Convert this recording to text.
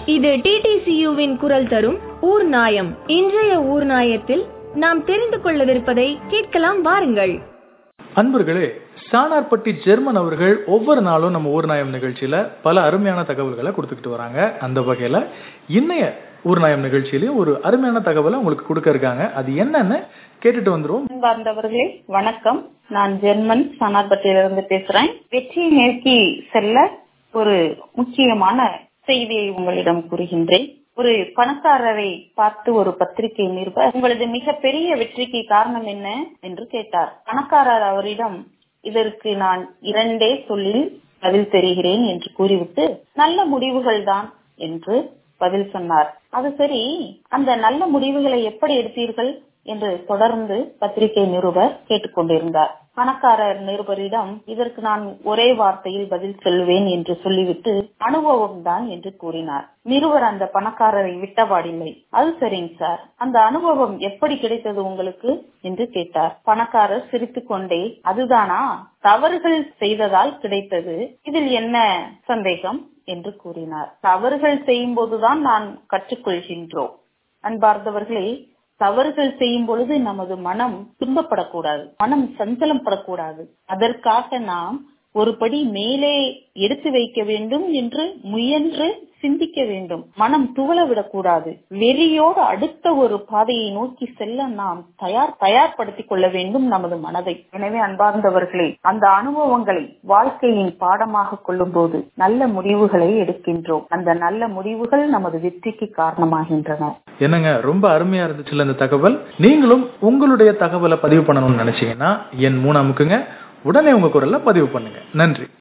இது டிடிசியுவின் குரல் தரும் ஊர் நாயம் இன்றைய ஊர் நாயத்தில் நாம் தெரிந்து கொள்ளவிருப்பதை கேட்கலாம் வாருங்கள் அன்பர்களே சானார்பட்டி ஜெர்மன் அவர்கள் ஒவ்வொரு நாளும் நம்ம ஊர்நாயம் நிகழ்ச்சியில பல அருமையான தகவல்களை கொடுத்துக்கிட்டு வராங்க அந்த வகையில இன்னைய ஊர்நாயம் நிகழ்ச்சியிலயும் ஒரு அருமையான தகவலை உங்களுக்கு கொடுக்க இருக்காங்க அது என்னன்னு கேட்டுட்டு வந்துருவோம் அன்பார்ந்தவர்களே வணக்கம் நான் ஜெர்மன் சனார்பட்டியிலிருந்து பேசுறேன் வெற்றியை நோக்கி செல்ல ஒரு முக்கியமான செய்தியை உங்களிடம் கூறுகின்றேன் ஒரு பணக்காரரை பார்த்து ஒரு பத்திரிகை நிருபர் உங்களது மிகப்பெரிய வெற்றிக்கு காரணம் என்ன என்று கேட்டார் பணக்காரர் அவரிடம் இதற்கு நான் இரண்டே சொல்லில் பதில் தெரிகிறேன் என்று கூறிவிட்டு நல்ல முடிவுகள் தான் என்று பதில் சொன்னார் அது சரி அந்த நல்ல முடிவுகளை எப்படி எடுத்தீர்கள் என்று தொடர்ந்து பத்திரிகை நிருபர் கேட்டுக்கொண்டிருந்தார் பணக்காரர் நிருபரிடம் இதற்கு நான் ஒரே வார்த்தையில் பதில் சொல்லுவேன் என்று சொல்லிவிட்டு அனுபவம் தான் என்று கூறினார் நிருபர் அந்த பணக்காரரை விட்டபாடில்லை அது சரிங்க சார் அந்த அனுபவம் எப்படி கிடைத்தது உங்களுக்கு என்று கேட்டார் பணக்காரர் சிரித்துக் கொண்டே அதுதானா தவறுகள் செய்ததால் கிடைத்தது இதில் என்ன சந்தேகம் என்று கூறினார் தவறுகள் செய்யும் போதுதான் நான் கற்றுக்கொள்கின்றோம் அன்பார்ந்தவர்களே தவறுகள் செய்யும் பொழுது நமது மனம் துன்பப்படக்கூடாது மனம் சஞ்சலம் படக்கூடாது அதற்காக நாம் ஒரு படி மேலே எடுத்து வைக்க வேண்டும் என்று முயன்று சிந்திக்க வேண்டும் மனம் துவள விடக்கூடாது வெறியோடு அடுத்த ஒரு பாதையை நோக்கி செல்ல நாம் தயார் தயார்படுத்திக் கொள்ள வேண்டும் நமது மனதை எனவே அன்பார்ந்தவர்களே அந்த அனுபவங்களை வாழ்க்கையின் பாடமாக கொள்ளும் போது நல்ல முடிவுகளை எடுக்கின்றோம் அந்த நல்ல முடிவுகள் நமது வெற்றிக்கு காரணமாகின்றன என்னங்க ரொம்ப அருமையா இருந்துச்சுல இந்த தகவல் நீங்களும் உங்களுடைய தகவலை பதிவு பண்ணணும்னு நினைச்சீங்கன்னா என் மூணு அமுக்குங்க உடனே உங்க குரல்ல பதிவு பண்ணுங்க நன்றி